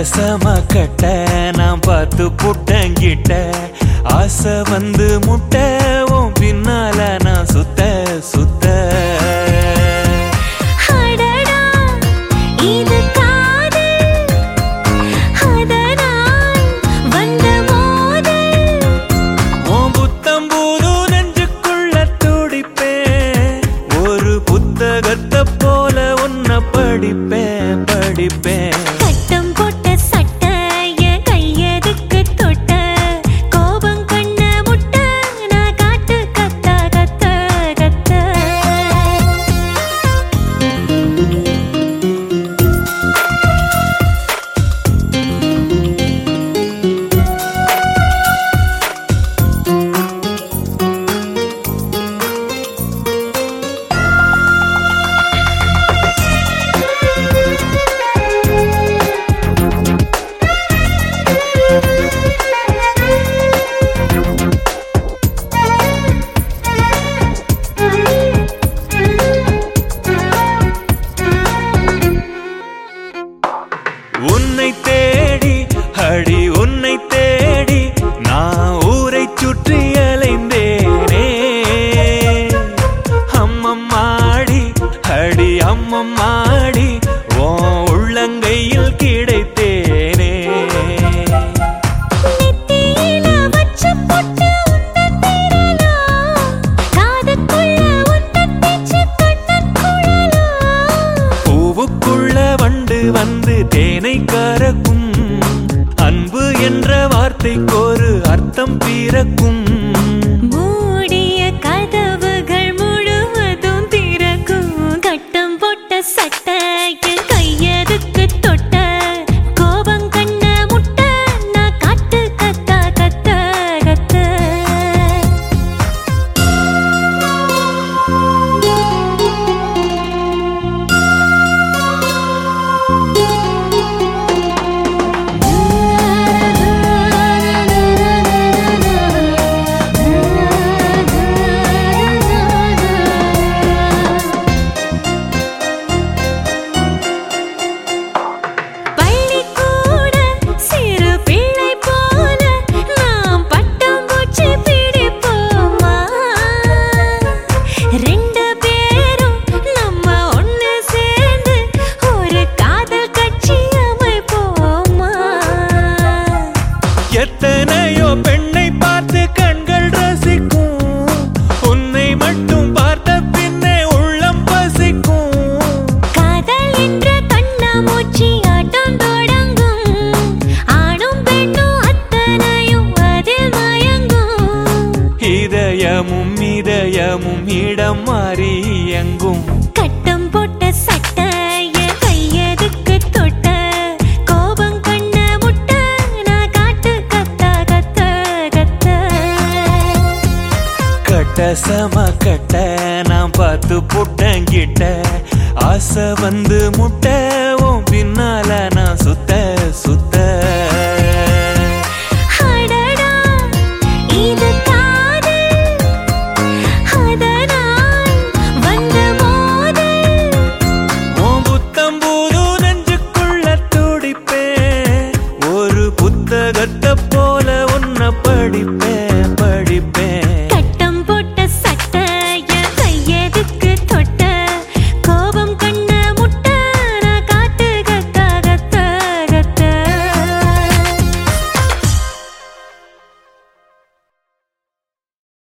சம கட்ட நான் பார்த்து புட்டங்கிட்ட ஆசை வந்து முட்டை உன் பின்னால நான் சுத்த சுத்த அடடா இது காதல் அதனால் வந்த மோதல் உன் புத்தம் புது நெஞ்சுக்குள்ள துடிப்பேன் ஒரு புத்தகத்தை போல உன்னை படிப்பேன் படிப்பேன் கட்டம் போட்ட சட்டை என் கையதுக்கு தொட்ட கோபம் கண்ண முட்டை நான் காட்டு கத்த கத்த கத்த உன்னை தேடி அடி உன்னை தேடி நான் ஊரை சுற்றி அலைந்தேனே அம்மம்மாடி அடி அம்மம்மாடி ஓ உள்ளங்கையில் கிடைத்தேனே நெத்தியில வச்ச பொட்டு உந்தன் விரலா காதுக்குள்ள உந்தன் பேச்சு கண்ணன் குழலா பூவுக்குள்ள வண்டு வந்து தேனை கறக்கும் அன்பு என்ற வார்த்தைக்கு ஒரு அர்த்தம் பிறக்கும் மூடிய கதவுகள் முழுவதும் திறக்கும் கட்டம் போட்ட சட்டை என் கையதுக்கு தொட்ட கோபம் கண்ண முட்டை நான் காட்டு கத்த கத்த கத்த பள்ளிக்கூட சிறு பிள்ளை போல நாம் பட்டம் பூச்சி பிடிப்போமா ரெண்டு பேரும் நம்ம ஒண்ணு சேர்ந்து ஒரு காதல் கட்சி அமைப்போமா எத்தனையோ பெண்ணை பார்த்து கண்கள் ரசிக்கும் உன்னை மட்டும் பார்த்த பின்னே உள்ளம் பசிக்கும் காதல் என்ற கண்ணாமூச்சி ஆட்டம் தொடங்கும் ஆணும் பெண்ணும் அத்தனையும் அதில் மயங்கும் இதயமும் இதயமும் இடம் மாறி எங்கும் கட்டம் போட்ட சட்டை என் கையதுக்கு தொட்ட கோபம் கண்ண முட்டை நான் காட்டு கத்த கத்த கத்த கட்ட சம கட்ட நான் பார்த்து புட்டங்கிட்ட ஆசை வந்து முட்டை உன் பின்னால நான் சுத்த சுத்த